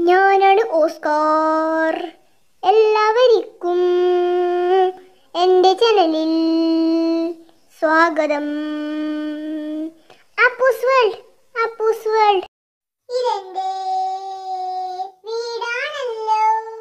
ഞാനാണ് ഓസ്കാർ എല്ലാവർക്കും എൻ്റെ ചാനലിൽ സ്വാഗതം അപ്പൂസ് വേൾഡ് അപ്പൂസ് വേൾഡ് ഇതെന്റെ വീടാണല്ലോ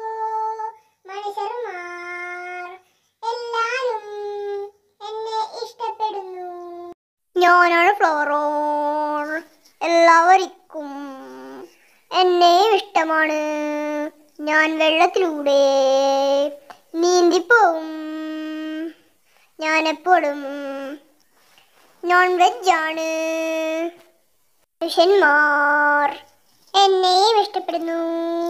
മനുഷ്യർമാർ എല്ലാരും എന്നെ ഇഷ്ടപ്പെടുന്നു ഞാനാണ് ഫ്ലോറോൺ എല്ലാവർക്കും എന്നെയും ഇഷ്ടമാണ് ഞാൻ വെള്ളത്തിലൂടെ നീന്തിപ്പോവും ഞാൻ എപ്പോഴും നോൺ വെജാണ് പുരുഷന്മാർ എന്നെയും ഇഷ്ടപ്പെടുന്നു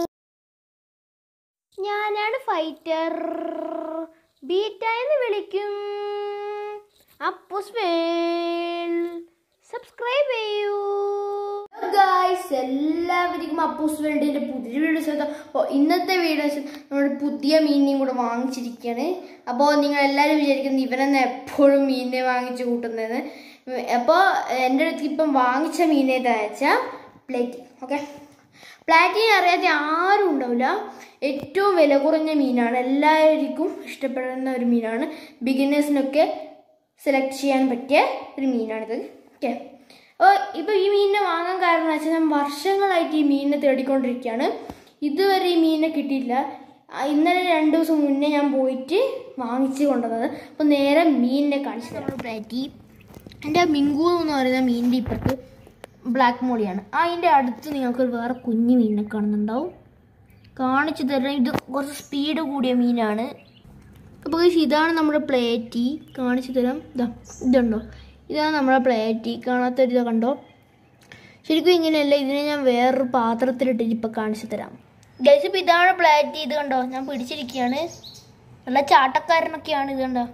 ഞാനാണ് ഫൈറ്റർ ബീറ്റ എന്ന് വിളിക്കും അപ്പൂസ് വേൾ സബ്സ്ക്രൈബ് ചെയ്യൂ ഗായ്സ് എല്ലാവർക്കും അപ്പൂസ് വേൾഡിന്റെ പുതിയ വീഡിയോ ശ്രദ്ധ അപ്പോൾ ഇന്നത്തെ വീഡിയോ നമ്മൾ പുതിയ മീനിനെയും കൂടെ വാങ്ങിച്ചിരിക്കുകയാണ് അപ്പോൾ നിങ്ങൾ എല്ലാവരും വിചാരിക്കുന്നത് ഇവരെന്നെ എപ്പോഴും മീനിനെ വാങ്ങിച്ച് കൂട്ടുന്നത് അപ്പോൾ എൻ്റെ അടുത്ത് ഇപ്പം വാങ്ങിച്ച മീൻ ഏതാ വെച്ചാൽ പ്ലേറ്റ് ഓക്കെ പ്ലാറ്റിനെ അറിയാത്ത ആരും ഉണ്ടാവില്ല ഏറ്റവും വില കുറഞ്ഞ മീനാണ് എല്ലാവർക്കും ഇഷ്ടപ്പെടുന്ന ഒരു മീനാണ് ബിഗിനേഴ്സിനൊക്കെ സെലക്ട് ചെയ്യാൻ പറ്റിയ ഒരു മീനാണിത് ഓക്കെ അപ്പോൾ ഇപ്പോൾ ഈ മീനിനെ വാങ്ങാൻ കാരണം വെച്ചാൽ ഞാൻ വർഷങ്ങളായിട്ട് ഈ മീനിനെ തേടിക്കൊണ്ടിരിക്കുകയാണ് ഇതുവരെ ഈ മീനിനെ കിട്ടിയില്ല ആ, ഇന്നലെ രണ്ട് ദിവസം മുന്നേ ഞാൻ പോയിട്ട് വാങ്ങിച്ച് കൊണ്ടുവന്നത് അപ്പോൾ നേരെ മീനിനെ കാണിച്ചു തരാം പ്ലാറ്റി എൻ്റെ മിങ്കു എന്ന് പറയുന്ന മീനിൻ്റെ ഇപ്പുറത്ത് ബ്ലാക്ക് മോളിയാണ് അതിൻ്റെ അടുത്ത് നിങ്ങൾക്ക് വേറെ കുഞ്ഞു മീനിനെ കാണുന്നുണ്ടാവും കാണിച്ചു തരാം ഇത് കുറച്ച് സ്പീഡ് കൂടിയ മീനാണ് അപ്പോൾ guys, ഇതാണ് നമ്മുടെ പ്ലേറ്റി കാണിച്ചു തരാം ഇതാ ഇതുണ്ടോ ഇതാണ് നമ്മുടെ പ്ലേറ്റി കാണാത്തൊരു ഇത് കണ്ടോ ശരിക്കും ഇങ്ങനെയല്ല ഇതിനെ ഞാൻ വേറൊരു പാത്രത്തിലിട്ടിട്ട് ഇപ്പം കാണിച്ചു തരാം ഗൈസ് ഇപ്പം ഇതാണ് പ്ലേറ്റി ഇത് കണ്ടോ ഞാൻ പിടിച്ചിരിക്കുകയാണ് നല്ല ചാട്ടക്കാരനൊക്കെയാണ് ഇത് കണ്ടോ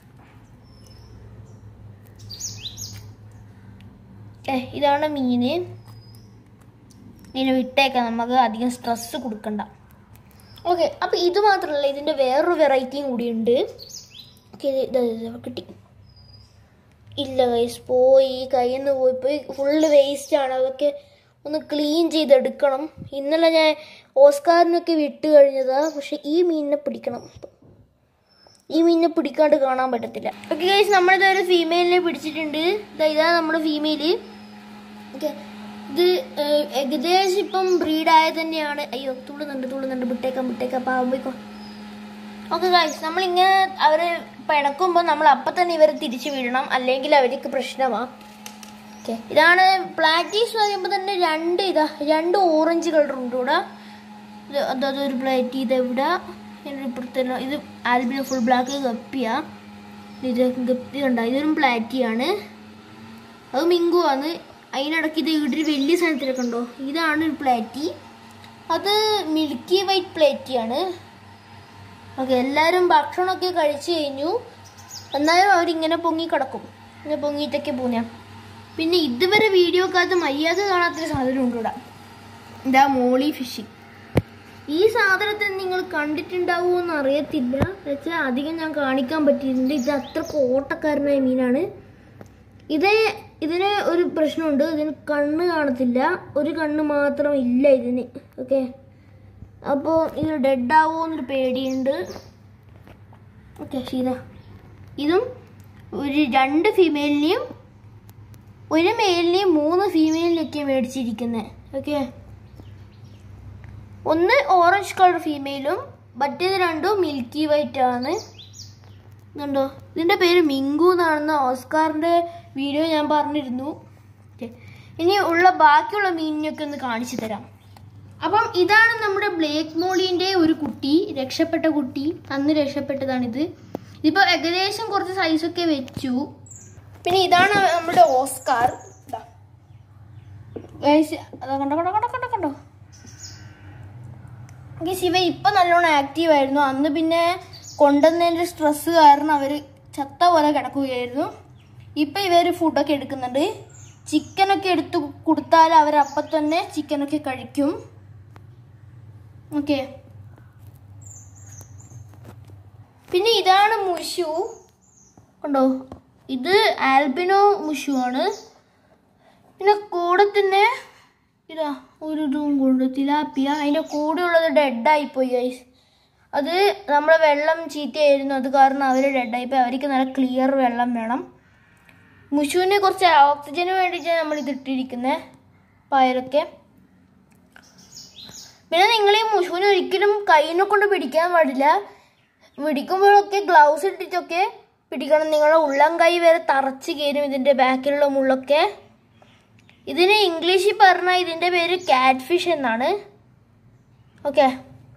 ഏ ഇതാണ് മീന് ഇങ്ങനെ വിട്ടേക്കാം നമുക്ക് അധികം സ്ട്രെസ് കൊടുക്കണ്ട ഓക്കെ അപ്പോൾ ഇത് മാത്രമല്ല ഇതിൻ്റെ വേറൊരു വെറൈറ്റിയും കൂടിയുണ്ട് ഓക്കെ ഇത് ഇത് ഇത് കിട്ടി ഇല്ല കൈസ് പോയി കയ്യിൽ നിന്ന് പോയി പോയി ഫുള്ള് വേസ്റ്റാണ് അതൊക്കെ ഒന്ന് ക്ലീൻ ചെയ്തെടുക്കണം ഇന്നലെ ഞാൻ ഓസ്കാറിനൊക്കെ വിട്ട് കഴിഞ്ഞതാ പക്ഷെ ഈ മീനിനെ പിടിക്കണം ഈ മീനിനെ പിടിക്കാണ്ട് കാണാൻ പറ്റത്തില്ല ഓക്കെ ഗൈസ് നമ്മളിത് ഒരു ഫീമെയിലിനെ പിടിച്ചിട്ടുണ്ട് ദാ ഇതാണ് നമ്മുടെ ഫീമെയില് ഓക്കെ ഇത് ഏഹ്, ഏകദേശം ഇപ്പം ബ്രീഡായ തന്നെയാണ് അയ്യോ തുള്ളുന്നുണ്ട് തുള്ളുന്നുണ്ട് വിട്ടേക്കാം വിട്ടേക്കാം പാവം പോയിക്കോ ഓക്കെ ഗൈസ് നമ്മളിങ്ങനെ അവരെ പിണക്കുമ്പോൾ നമ്മൾ അപ്പം തന്നെ ഇവരെ തിരിച്ചു വിടണം അല്ലെങ്കിൽ അവർക്ക് പ്രശ്നമാണ് ഓക്കെ ഇതാണ് പ്ലാറ്റീസ് എന്ന് പറയുമ്പോൾ തന്നെ രണ്ട് ഇതാ രണ്ട് ഓറഞ്ച് കളർ ഉണ്ട് ഇവിടെ ഇത് അത് അതൊരു പ്ലേറ്റ് ഇത് ഇവിടെ ഇതിൻ്റെ ഇപ്പുറത്തെല്ലാം ഇത് ആൽബിന ഫുൾ ബ്ലാക്ക് ഗപ്പിയാ ഇത് ഗപ്പി കണ്ട ഇതൊരു പ്ലാറ്റിയാണ് അത് മിങ്കു ആണ് അതിനിടയ്ക്ക് ഇത് ഇവിടെ ഒരു വലിയ സാധനത്തിലൊക്കെ ഉണ്ടോ ഇതാണ് ഒരു പ്ലേറ്റി അത് മിൽക്കി വൈറ്റ് പ്ലേറ്റിയാണ് ഓക്കെ എല്ലാവരും ഭക്ഷണമൊക്കെ കഴിച്ചു കഴിഞ്ഞു എന്നാലും അവരിങ്ങനെ പൊങ്ങി കിടക്കും ഇങ്ങനെ പൊങ്ങിയിട്ടൊക്കെ പോഞ്ഞ പിന്നെ ഇതുവരെ വീഡിയോക്കകത്ത് മര്യാദ കാണാത്തൊരു സാധനം ഉണ്ട് ഇവിടെ ഇതാ മോളി ഫിഷിംഗ് ഈ സാധനത്തെ നിങ്ങൾ കണ്ടിട്ടുണ്ടാവുമോ എന്ന് അറിയത്തില്ല വെച്ചാൽ അധികം ഞാൻ കാണിക്കാൻ പറ്റിയിട്ടുണ്ട് ഇത് അത്ര കോട്ടക്കാരനായ മീനാണ് ഇത് ഇതിന് ഒരു പ്രശ്നമുണ്ട് ഇതിന് കണ്ണ് കാണത്തില്ല ഒരു കണ്ണ് മാത്രം ഇല്ല ഇതിന് ഓക്കെ അപ്പോൾ ഇത് ഡെഡ് ആവുമോ എന്നൊരു പേടിയുണ്ട് ഓക്കെ ശീത ഇതും ഒരു രണ്ട് ഫീമെയിലിനെയും ഒരു മെയിലിനെയും മൂന്ന് ഫീമെയിലിനൊക്കെ മേടിച്ചിരിക്കുന്നത് ഓക്കെ ഒന്ന് ഓറഞ്ച് കളർ ഫീമെയിലും മറ്റേത് രണ്ടും മിൽക്കി വൈറ്റ് ആണ് ഇതുണ്ടോ ഇതിൻ്റെ പേര് മിങ്കു എന്നാണെന്ന് ഓസ്കാറിൻ്റെ വീഡിയോ ഞാൻ പറഞ്ഞിരുന്നു ഓക്കെ ഇനി ഉള്ള ബാക്കിയുള്ള മീനിനൊക്കെ ഒന്ന് കാണിച്ചു തരാം അപ്പം ഇതാണ് നമ്മുടെ ബ്ലേക്ക് മോളിൻ്റെ ഒരു കുട്ടി രക്ഷപ്പെട്ട കുട്ടി അന്ന് രക്ഷപ്പെട്ടതാണിത് ഇതിപ്പോൾ ഏകദേശം കുറച്ച് സൈസൊക്കെ വെച്ചു പിന്നെ ഇതാണ് നമ്മുടെ ഓസ്കാർ ഇതാ. Guys, അതാ കണ്ടോ കണ്ടോ കണ്ടോ കണ്ടോ കണ്ടോ ഗൈസ് ഇവ ഇപ്പം നല്ലോണം ആക്റ്റീവ് ആയിരുന്നു അന്ന് പിന്നെ കൊണ്ടുവന്നതിൻ്റെ സ്ട്രെസ് കാരണം അവർ ചത്ത പോലെ കിടക്കുകയായിരുന്നു ഇപ്പം ഇവർ ഫുഡൊക്കെ എടുക്കുന്നുണ്ട് ചിക്കനൊക്കെ എടുത്ത് കൊടുത്താൽ അവർ അപ്പം തന്നെ ചിക്കനൊക്കെ കഴിക്കും ഓക്കെ പിന്നെ ഇതാണ് മുഷു കണ്ടോ ഇത് ആൽബിനോ മുഷു ആണ് പിന്നെ കൂടെ തന്നെ ഇതാ ഒരു ഇതും കൊണ്ട് തിലാപ്പിയ അതിൻ്റെ കൂടെയുള്ളത് ഡെഡായിപ്പോയി ഗൈസ് അത് നമ്മളെ വെള്ളം ചീത്തയായിരുന്നു അത് കാരണം അവർ ഡെഡായിപ്പോയി അവർക്ക് നല്ല ക്ലിയർ വെള്ളം വേണം മുഷുവിന് കുറച്ച് ഓക്സിജന് വേണ്ടിയിട്ടാണ് നമ്മൾ ഇത് ഇട്ടിരിക്കുന്നത് പയറൊക്കെ പിന്നെ നിങ്ങൾ ഈ മുഷുവിനെ ഒരിക്കലും കൈയിനെ കൊണ്ട് പിടിക്കാൻ പാടില്ല പിടിക്കുമ്പോഴൊക്കെ ഗ്ലൗസ് ഇട്ടിട്ടൊക്കെ പിടിക്കണം നിങ്ങളുടെ ഉള്ളം കൈ വരെ തറച്ച് കയറും ഇതിൻ്റെ ബാക്കിലുള്ള മുള്ളൊക്കെ ഇതിന് ഇംഗ്ലീഷിൽ പറഞ്ഞാൽ ഇതിൻ്റെ പേര് കാറ്റ് ഫിഷ് എന്നാണ് ഓക്കെ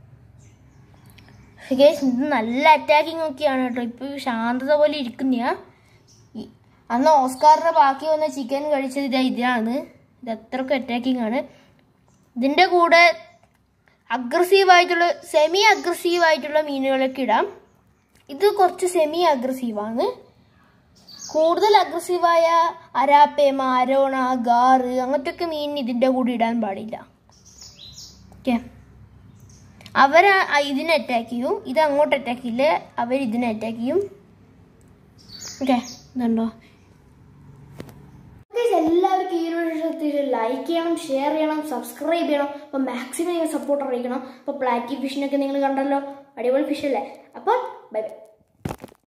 ഗേസ് ഇത് നല്ല അറ്റാക്കിംഗ് ഒക്കെയാണ് കേട്ടോ ഇപ്പോൾ ശാന്തത പോലെ ഇരിക്കുന്ന അന്ന് ഓസ്കാറിന്റെ ബാക്കി വന്ന ചിക്കൻ കഴിച്ചത് ഇതാ ഇതാണ് ഇത് അത്രക്കും അറ്റാക്കിംഗ് ആണ് ഇതിൻ്റെ കൂടെ അഗ്രസീവ് ആയിട്ടുള്ള സെമി അഗ്രസീവ് ആയിട്ടുള്ള മീനുകളൊക്കെ ഇടാം ഇത് കുറച്ച് സെമി അഗ്രസീവാണ് കൂടുതൽ അഗ്രസീവായ അരാപ്പെ മാരോണ ഗാറ് അങ്ങനത്തെ ഒക്കെ മീൻ ഇതിൻ്റെ കൂടെ ഇടാൻ പാടില്ല ഓക്കെ അവർ ഇതിനെ അറ്റാക്ക് ചെയ്യും ഇത് അങ്ങോട്ട് അറ്റാക്ക് ചെയ്യില്ല അവർ ഇതിനെ അറ്റാക്ക് ചെയ്യും ഓക്കെ ഇതുണ്ടോ Guys, എല്ലാവർക്കും ഈ ഒരു ലൈക്ക് ചെയ്യണം ഷെയർ ചെയ്യണം സബ്സ്ക്രൈബ് ചെയ്യണം അപ്പോൾ മാക്സിമം നിങ്ങൾ സപ്പോർട്ട് അറിയിക്കണം അപ്പോൾ പ്ലാറ്റി ഫിഷിനൊക്കെ നിങ്ങൾ കണ്ടല്ലോ അടിപൊളി ഫിഷ് അല്ലേ അപ്പോൾ ബൈ ബൈ